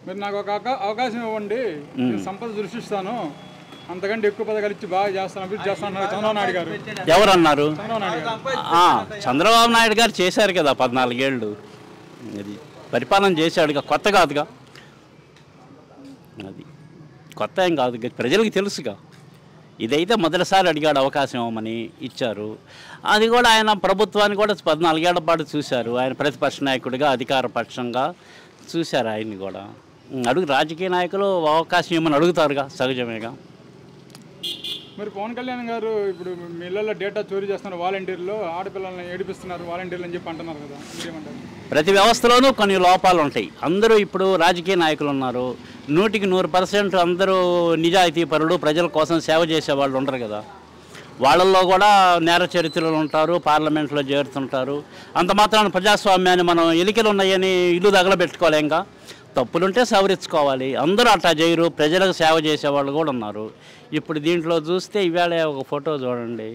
మీరు నాకు ఒక అవకా- అవకాశం ఇవ్వండి నేను సంపద సృష్టిస్తాను అంతకంటే ఎక్కువ పథకాలు ఇచ్చి బాగా చేస్తాను అభివృద్ధి చేస్తాను అన్నారు చంద్రబాబు నాయుడు గారు ఎవరన్నారు చంద్రబాబు నాయుడు గారు ఆ, చంద్రబాబు నాయుడు గారు చేశారు కదా పద్నాలుగేళ్ళు అది పరిపాలన చేశాడుగా కొత్త కాదుగా అది కొత్త ఏం కాదు ప్రజలకు తెలుసుగా ఇదైతే మొదటిసారి అడిగాడు అవకాశం ఇవ్వమని ఇచ్చారు అది కూడా ఆయన ప్రభుత్వాన్ని కూడా పద్నాలుగేళ్ల పాటు చూశారు ఆయన ప్రతిపక్ష నాయకుడిగా అధికార పక్షంగా చూశారు ఆయన్ని కూడా ఉం, అడుగు రాజకీయ నాయకులు అవకాశం ఇవ్వమని అడుగుతారుగా సహజమేగా మరి పవన్ కళ్యాణ్ గారు ఇప్పుడు మీ ఇళ్ళల్లో డేటా చోరీ చేస్తున్నారు వాలంటీర్లు ఆడపిల్లల్ని ఏడిపిస్తున్నారు వాలంటీర్లు అని చెప్పి అంటున్నారు కదా మీరేమంటారు ప్రతి వ్యవస్థలోనూ కొన్ని లోపాలు ఉంటాయి అందరూ ఇప్పుడు రాజకీయ నాయకులు ఉన్నారు నూటికి నూరు పర్సెంట్ అందరూ నిజాయితీ పరులు ప్రజల కోసం సేవ చేసే వాళ్ళు ఉండరు కదా వాళ్ళల్లో కూడా నేర చరిత్రలు ఉంటారు పార్లమెంట్లో చేరుతుంటారు అంత మాత్రాన ప్రజాస్వామ్యాన్ని మనం ఎలికలు ఉన్నాయని ఇల్లు తగలబెట్టుకోలేంగా తప్పులుంటే సవరించుకోవాలి అందరూ అట్లా చేయరు ప్రజలకు సేవ చేసే వాళ్ళు కూడా ఉన్నారు ఇప్పుడు దీంట్లో చూస్తే ఇవాళ ఒక ఫోటో చూడండి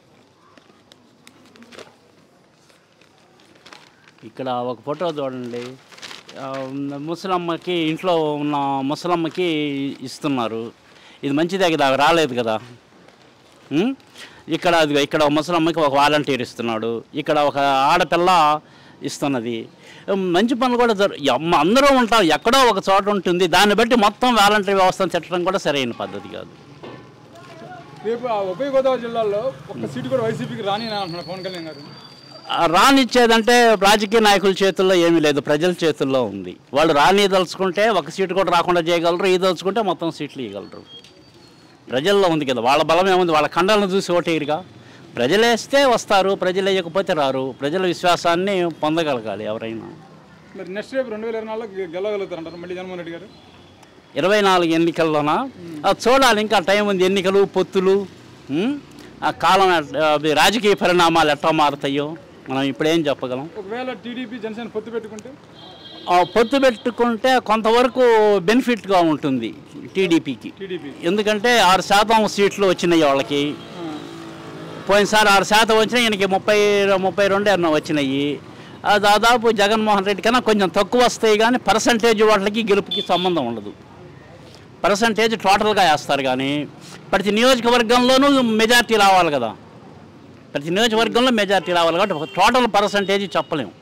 ఇక్కడ ఒక ఫోటో చూడండి ఆ, ముసలమ్మకి ఇంట్లో ఉన్న ముసలమ్మకి ఇస్తున్నారు ఇది మంచిదే కదా ఆమె రాలేదు కదా ఉం? ఇక్కడ అది ఇక్కడ ఒక ముసలమ్మకి ఒక వాలంటీర్ ఇస్తున్నాడు ఇక్కడ ఒక ఆడపిల్ల ఇస్తున్నది మంచి పనులు కూడా జరు అమ్మ అందరూ ఉంటాం ఎక్కడో ఒక చోట ఉంటుంది దాన్ని బట్టి మొత్తం వాలంటీర్ వ్యవస్థను తిట్టడం కూడా సరైన పద్ధతి కాదు రేపు ఆ ఉభయ గోదావరి జిల్లాలో ఒక్క సీటు కూడా వైసీపీకి రాని అంటున్నారు పవన్ కళ్యాణ్ గారు ఆ రానిచ్చేదంటే రాజకీయ నాయకుల చేతుల్లో ఏమీ లేదు ప్రజల చేతుల్లో ఉంది వాళ్ళు రానిదలుచుకుంటే ఒక సీటు కూడా రాకుండా చేయగలరు ఈ దలుచుకుంటే మొత్తం సీట్లు ఇవ్వగలరు ప్రజల్లో ఉంది కదా వాళ్ళ బలం ఏముంది వాళ్ళ ఖండాలను చూసి ఓటేయరుగా ప్రజలు వేస్తే వస్తారు ప్రజలు వేయకపోతే రారు ప్రజల విశ్వాసాన్ని పొందగలగాలి ఎవరైనా మరి నెక్స్ట్ రేపు రెండు వేల ఇరవై నాలుగులో గెలవగలుగుతారంటారు మళ్ళీ జగన్మోహన్ రెడ్డి గారు ఇరవై నాలుగు ఎన్నికల్లోనా అది చూడాలి ఇంకా టైం ఉంది ఎన్నికలు పొత్తులు ఉం? ఆ కాలం ఎట్- అవి రాజకీయ పరిణామాలు ఎట్లా మారుతాయో మనం ఇప్పుడేం చెప్పగలం ఒకవేళ టీడీపీ జనసేన పొత్తు పెట్టుకుంటే ఆ పొత్తు పెట్టుకుంటే కొంతవరకు బెనిఫిట్గా ఉంటుంది టీడీపీకి టీడీపీ ఎందుకంటే ఆరు శాతం సీట్లు వచ్చినాయి వాళ్ళకి పోయినసారి ఆరు శాతం వచ్చినాయి ఈయనకి ముప్పై ముప్పై రెండు ఎన్నో వచ్చినాయి ఆ దాదాపు జగన్మోహన్ రెడ్డి కన్నా కొంచెం తక్కువ వస్తాయి కానీ పర్సంటేజ్ వాళ్ళకి గెలుపుకి సంబంధం ఉండదు పర్సంటేజ్ టోటల్గా వేస్తారు కానీ ప్రతి నియోజకవర్గంలోనూ మెజార్టీ రావాలి కదా ప్రతి నియోజకవర్గంలో మెజార్టీ రావాలి కాబట్టి టోటల్ పర్సంటేజ్ చెప్పలేము